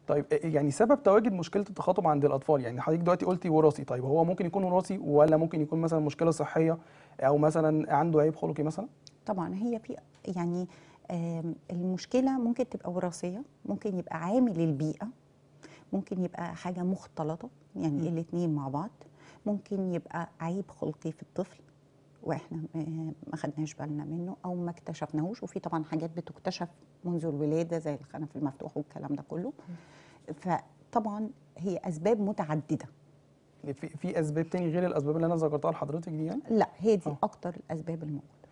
طيب إيه- يعني سبب تواجد مشكله التخاطب عند الاطفال يعني حضرتك دلوقتي قلتي وراثي طيب هو ممكن يكون وراثي ولا ممكن يكون مثلا مشكله صحيه او مثلا عنده عيب خلقي مثلا طبعا هي في يعني آم، المشكله ممكن تبقى وراثيه ممكن يبقى عامل البيئه ممكن يبقى حاجه مختلطه يعني الاثنين مع بعض ممكن يبقى عيب خلقي في الطفل واحنا ما- ما خدناش بالنا منه او ما اكتشفناهوش وفي طبعا حاجات بتكتشف منذ الولاده زي الخنف المفتوح والكلام ده كله فطبعا هي اسباب متعدده في في اسباب تاني غير الاسباب اللي انا ذكرتها لحضرتك دي يعني لا هي دي آه. اكتر الاسباب الموجوده